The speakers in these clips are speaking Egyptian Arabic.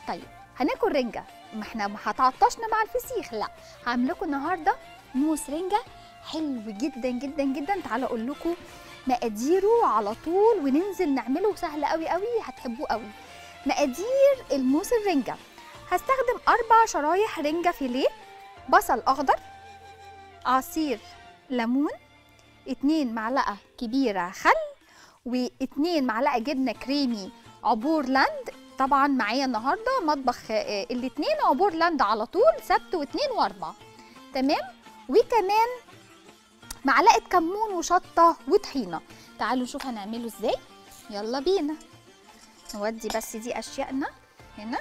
طيب هناكل رنجه ما احنا ما هتعطشنا مع الفسيخ لا هعمل لكم النهارده موس رنجه حلو جدا جدا جدا تعالوا اقول لكم مقاديره على طول وننزل نعمله سهل قوي قوي هتحبوه قوي مقادير الموس الرنجه هستخدم اربع شرايح رنجه فيليه بصل اخضر عصير ليمون اتنين معلقه كبيره خل واتنين معلقه جبنه كريمي عبور لاند طبعا معايا النهارده مطبخ آه، الاتنين عبور لاند على طول سبت واتنين واربع تمام وكمان معلقه كمون وشطه وطحينه تعالوا نشوف هنعمله ازاي يلا بينا نودي بس دي اشيائنا هنا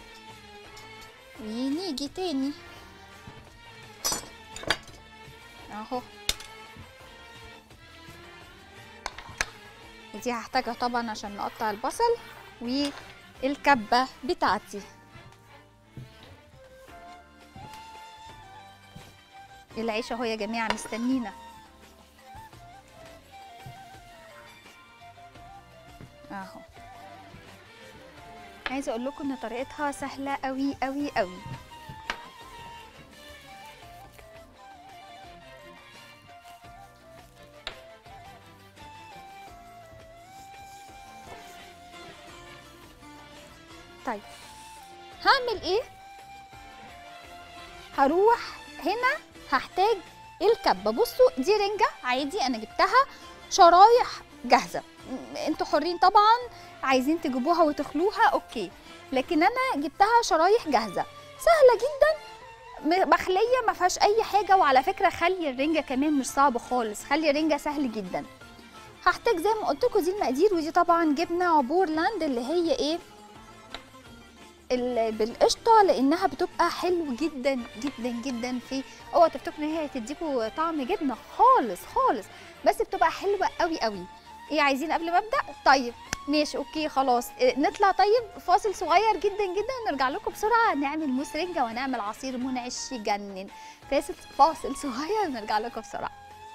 ونيجي تاني اهو ودي هحتاجها طبعا عشان نقطع البصل والكبة بتاعتي العيش اهو يا جماعة مستنينا اهو عايزه اقول لكم ان طريقتها سهله قوي قوي قوي طيب هعمل ايه هروح هنا هحتاج الكبه بصوا دي رنجه عادي انا جبتها شرايح جاهزه م- انتوا حرين طبعا عايزين تجيبوها وتخلوها اوكي لكن انا جبتها شرايح جاهزه سهله جدا م- مخليه ما فيهاش اي حاجه وعلى فكره خلي الرنجه كمان مش صعب خالص خلي الرنجه سهل جدا هحتاج زي ما قلت لكم دي المقادير ودي طبعا جبنه عبور لاند اللي هي ايه ال- بالقشطه لانها بتبقى حلو جدا جدا جدا في اوعوا تفتكروا ان هي هتديكوا طعم جبنه خالص خالص بس بتبقى حلوه قوي قوي ايه عايزين قبل ما ابدا طيب ماشي اوكي خلاص إيه، نطلع طيب فاصل صغير جدا جدا ونرجع لكم بسرعه نعمل موس رنجه ونعمل عصير منعش يجنن فاصل فاصل صغير ونرجع لكم بسرعه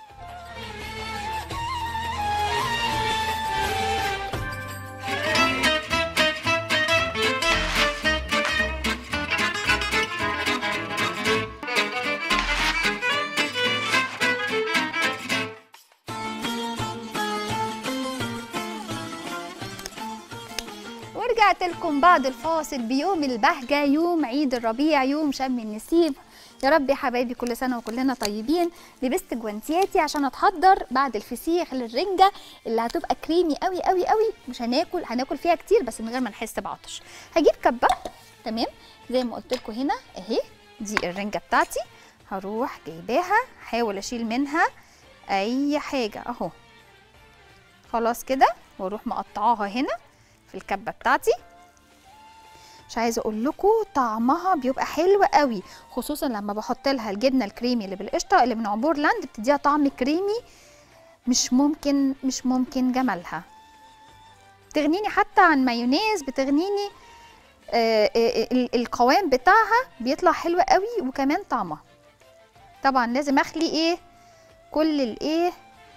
ورجعت لكم بعد الفاصل بيوم البهجة يوم عيد الربيع يوم شم النسيم يا رب يا حبايبي كل سنة وكلنا طيبين لبست جوانتياتي عشان اتحضر بعد الفسيخ للرنجة اللي هتبقى كريمي قوي قوي قوي مش هناكل هناكل فيها كتير بس من غير ما نحس بعطش هجيب كبة تمام زي ما قلت لكم هنا اهي دي الرنجة بتاعتي هروح جايباها احاول اشيل منها اي حاجة اهو خلاص كده واروح مقطعاها هنا في الكبه بتاعتي مش عايزه اقول لكم طعمها بيبقى حلو قوي خصوصا لما بحط لها الجبنه الكريمي اللي بالقشطه اللي من عبور لاند بتديها طعم كريمي مش ممكن مش ممكن جمالها بتغنيني حتى عن مايونيز بتغنيني آه، آه، ال- القوام بتاعها بيطلع حلو قوي وكمان طعمها طبعا لازم اخلي ايه كل الايه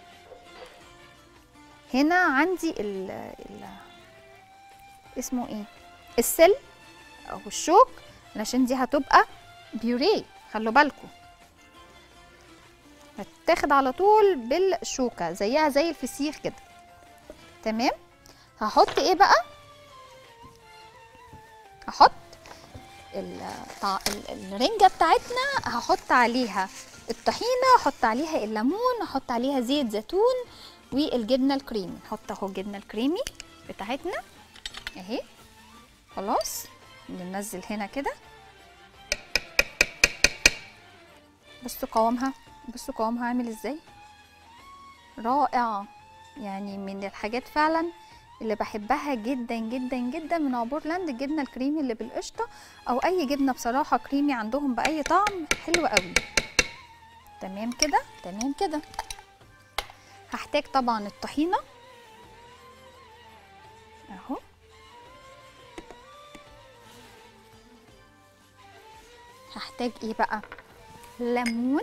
هنا عندي ال ال اسمه ايه السل او الشوك علشان دي هتبقى بيوريه خلوا بالكم هتاخد على طول بالشوكه زيها زي الفسيخ كده تمام هحط ايه بقى هحط الطع... ال- الرنجه بتاعتنا هحط عليها الطحينه احط عليها الليمون احط عليها زيت زيتون والجبنه الكريمي نحط اهو الجبنه الكريمي بتاعتنا اهي خلاص ننزل هنا كده بصوا قوامها بصوا قوامها عامل ازاي رائعه يعني من الحاجات فعلا اللي بحبها جدا جدا جدا من عبور لاند الجبنه الكريمي اللي بالقشطه او اي جبنه بصراحه كريمي عندهم باي طعم حلو قوي تمام كده تمام كده هحتاج طبعا الطحينه اهو هحتاج ايه بقى ليمون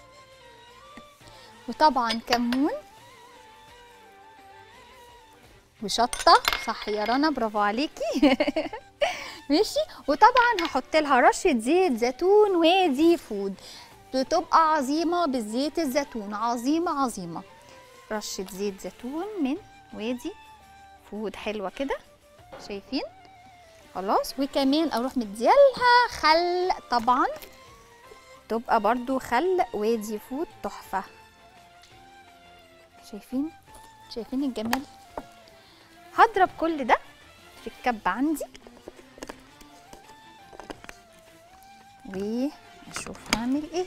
وطبعا كمون وشطه صح يا رنا برافو عليكي ماشي وطبعا هحط لها رشه زيت زيتون وادي فود بتبقى عظيمه بالزيت الزيتون عظيمه عظيمه رشه زيت زيتون من وادي فود حلوه كده شايفين خلاص وكمان اروح مديالها خل طبعا تبقى برضو خل وادي فود تحفه شايفين شايفين الجمال هضرب كل ده في الكب عندي واشوف هعمل ايه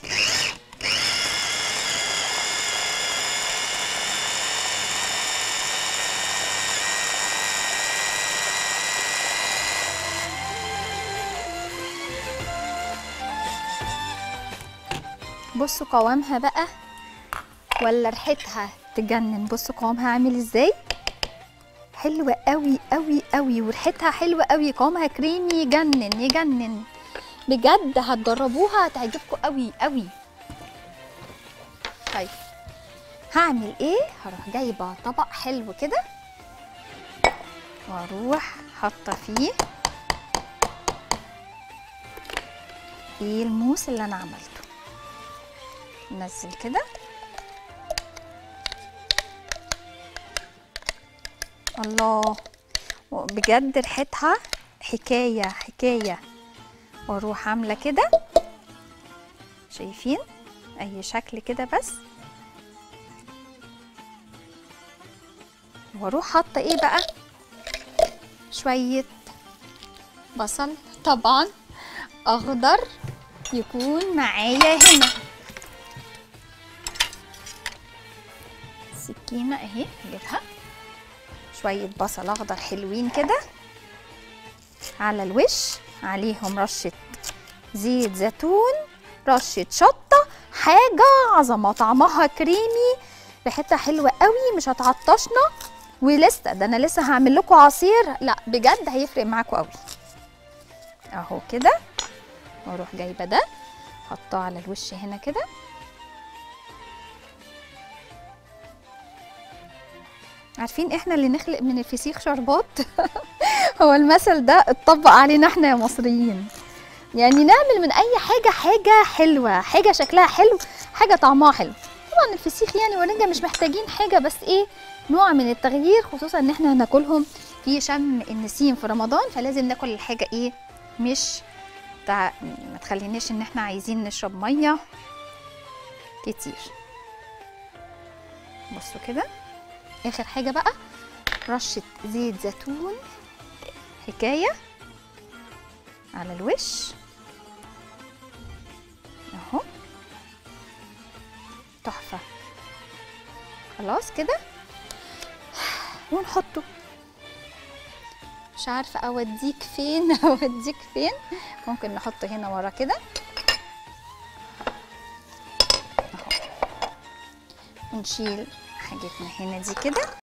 بصوا قوامها بقى ولا ريحتها تجنن بصوا قوامها عامل ازاي حلوة قوي قوي قوي وريحتها حلوة قوي قوامها كريمي يجنن يجنن بجد هتجربوها هتعجبكم قوي قوي طيب هعمل ايه هروح جايبه طبق حلو كده واروح حاطه فيه فيه الموس اللي انا عملته نزل كده الله بجد ريحتها حكايه حكايه واروح عامله كده شايفين اي شكل كده بس واروح حاطه ايه بقى شويه بصل طبعا اخضر يكون معايا هنا سكينه اهي اجيبها شويه بصل اخضر حلوين كده على الوش عليهم رشه زيت زيتون رشه شطه حاجه عظمه طعمها كريمي ريحتها حلوه قوي مش هتعطشنا ولسه ده انا لسه هعمل لكم عصير لا بجد هيفرق معاكم قوي اهو كده واروح جايبه ده حطاه على الوش هنا كده عارفين احنا اللي نخلق من الفسيخ شربات هو المثل ده اتطبق علينا احنا يا مصريين يعني نعمل من اي حاجه حاجه حلوه حاجه شكلها حلو حاجه طعمها حلو طبعا الفسيخ يعني والرنجه مش محتاجين حاجه بس ايه نوع من التغيير خصوصا ان احنا هناكلهم في شم النسيم في رمضان فلازم ناكل الحاجه ايه مش تع... ما تخليناش ان احنا عايزين نشرب ميه كتير بصوا كده اخر حاجه بقى رشه زيت زيتون حكايه على الوش اهو تحفه خلاص كده ونحطه مش عارفه اوديك فين اوديك فين ممكن نحطه هنا ورا كده اهو ونشيل حاجتنا هنا دي كده